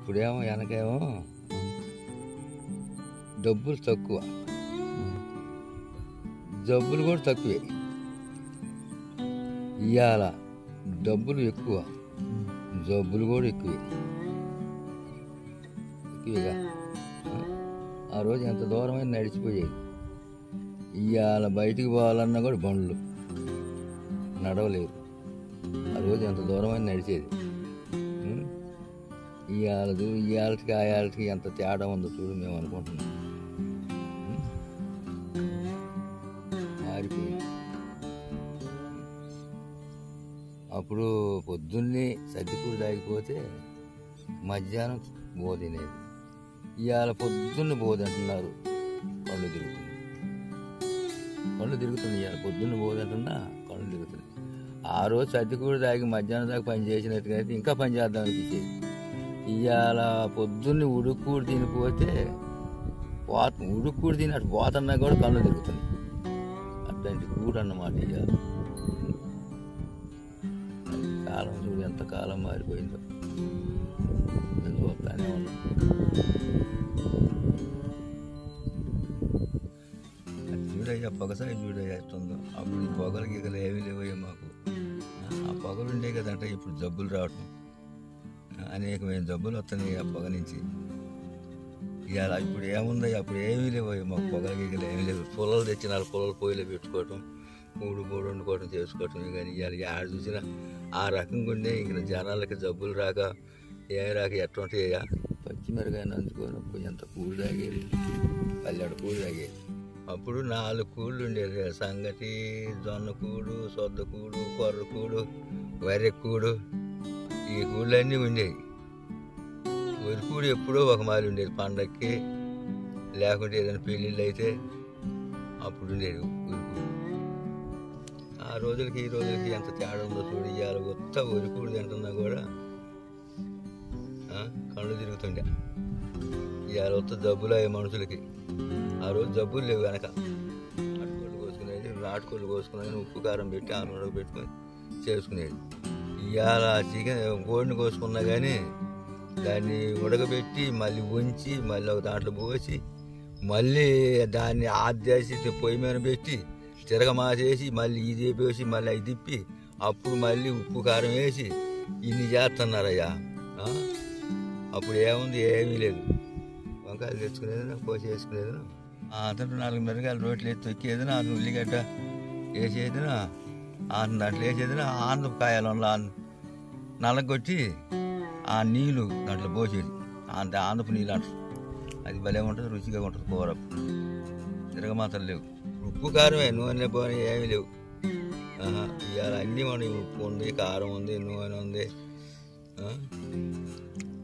ఇప్పుడేమో వెనకేమో డబ్బులు తక్కువ జబ్బులు కూడా తక్కువే ఇవాళ డబ్బులు ఎక్కువ జబ్బులు కూడా ఎక్కువే ఎక్కువగా ఆ రోజు ఎంత దూరమైనా నడిచిపోయేది ఇవాళ బయటికి పోవాలన్నా కూడా బండ్లు నడవలేదు ఆ రోజు ఎంత దూరమైనా నడిచేది ఉం? ఇవాళ చూ- ఇవాళకి ఆ ఏళ్ళకి ఎంత తేడా ఉందో చూడు మేము అనుకుంటున్నాం ఉం? మారిపోయింది అప్పుడు పొద్దున్నే సర్దికూడు తాగిపోతే మధ్యాహ్నం బో తినేది ఇవాళ పొద్దున్న బోదంటున్నారు కళ్ళు తిరుగుతుంది కళ్ళు తిరుగుతుంది ఇవాళ పొద్దున్న బోదంటున్నా కళ్ళు తిరుగుతుంది ఆ రోజు సర్దికూడు తాగి మధ్యాహ్నం దాకా పని చేసినట్టుగా అయితే ఇంకా పని చేద్దాం అనిపించేది ఇవాళ పొద్దున్నే ఉడుక్కుడు తినిపోతే పోత ఉడుక్కుడు తిని అటు పోతున్నా కూడా కళ్ళు తిరుగుతుంది అట్లాంటి కూడు అన్నమాట ఇవాళ కాలం చూడు ఎంత కాలం మారిపోయిందో నేను చూస్తానే ఉన్నా అది చూడయ్యా పొగసారి చూడయ్యా ఎట్టుందో అప్పుడు ఈ పొగలు గీగలు ఏమీ లేవయ్యా మాకు ఆ పొగలు ఉండే కదంట ఇప్పుడు జబ్బులు రావటం అనేకమైన జబ్బులు వస్తున్నాయి ఆ పొగ నుంచి ఇవాళ ఇప్పుడు ఏముందో అప్పుడు ఏమీ లేవు మాకు పొగలు గీగలు ఏమీ లేవు పొలాలు తెచ్చిన వాళ్ళు పొలాలు పొయ్యిలో పెట్టుకోవటం మూడు మూడు వండుకోవటం చేసుకోవటం కానీ ఇవాళ ఆడ చూసినా ఆ రకంగా ఉండే ఇంక జనాలకి జబ్బులు రాక ఏ రాక ఎట్టుంటాయా పచ్చిమిరకాయ నంచుకొని కొంచెంత కూడు తాగేది పల్లెడు కూడు తాగేది అప్పుడు నాలుగు కూళ్ళు ఉండేది సంగటి జొన్న కూడు సొద్ద కూడు కొర్ర కూడు వరి కూడు ఈ కూళ్ళన్నీ ఉండేవి వరి కూడు ఎప్పుడో ఒక మారి ఉండేది పండక్కి లేకుంటే ఏదైనా పెళ్ళిళ్ళు అయితే అప్పుడు ఉండేది వరి కూడు ఆ రోజులకి ఈ రోజులకి ఎంత తేడా ఉందో చూడు ఇవాళ కొత్త వరి కూడు తింటున్నా కూడా ఆ, కళ్ళు తిరుగుతుండే ఇవాళ కొత్త జబ్బులు అయ్యే మనుషులకి ఆ రోజు జబ్బులు లేవు వెనక నాటుకోళ్ళు కోసుకునేది నాటుకోళ్ళు కోసుకునేది ఉప్పు కారం పెట్టి ఆ నూనె పెట్టుకొని చేసుకునేది ఇవాళ చికెన్ కోడిని కోసుకున్నా కానీ దాన్ని ఉడకబెట్టి మళ్ళీ ఉంచి మళ్ళీ ఒక దాంట్లో పోసి మళ్ళీ దాన్ని ఆద్దేసి పొయ్యి మీద పెట్టి తిరగమాసేసి మళ్ళీ ఇది వేసి మళ్ళీ అది తిప్పి అప్పుడు మళ్ళీ ఉప్పు కారం వేసి ఇన్ని చేస్తున్నారయ్యా ఆ? అప్పుడు ఏముంది ఏమీ లేదు వంకాయలు తెచ్చుకునేది కోసి వేసుకునేది అతను నాలుగు మిరగాయలు రోట్లు ఎత్తి తొక్కేది అది ఉల్లిగడ్డ వేసేది ఆన దాంట్లో వేసేది ఆంధ్రకాయలు నల్లగొట్టి ఆ నీళ్ళు దాంట్లో పోసేది అంత ఆంధ్రపు నీళ్ళు అంటారు అది భలే ఉంటుంది రుచిగా ఉంటుంది కూర తిరగమాతలు లేవు ఉప్పు కారమే నూనె పోనీ ఏమీ లేవు ఆహా, ఇవాళ అన్నీ మనం ఉప్పు ఉంది కారం ఉంది నూనె ఉంది ఆ?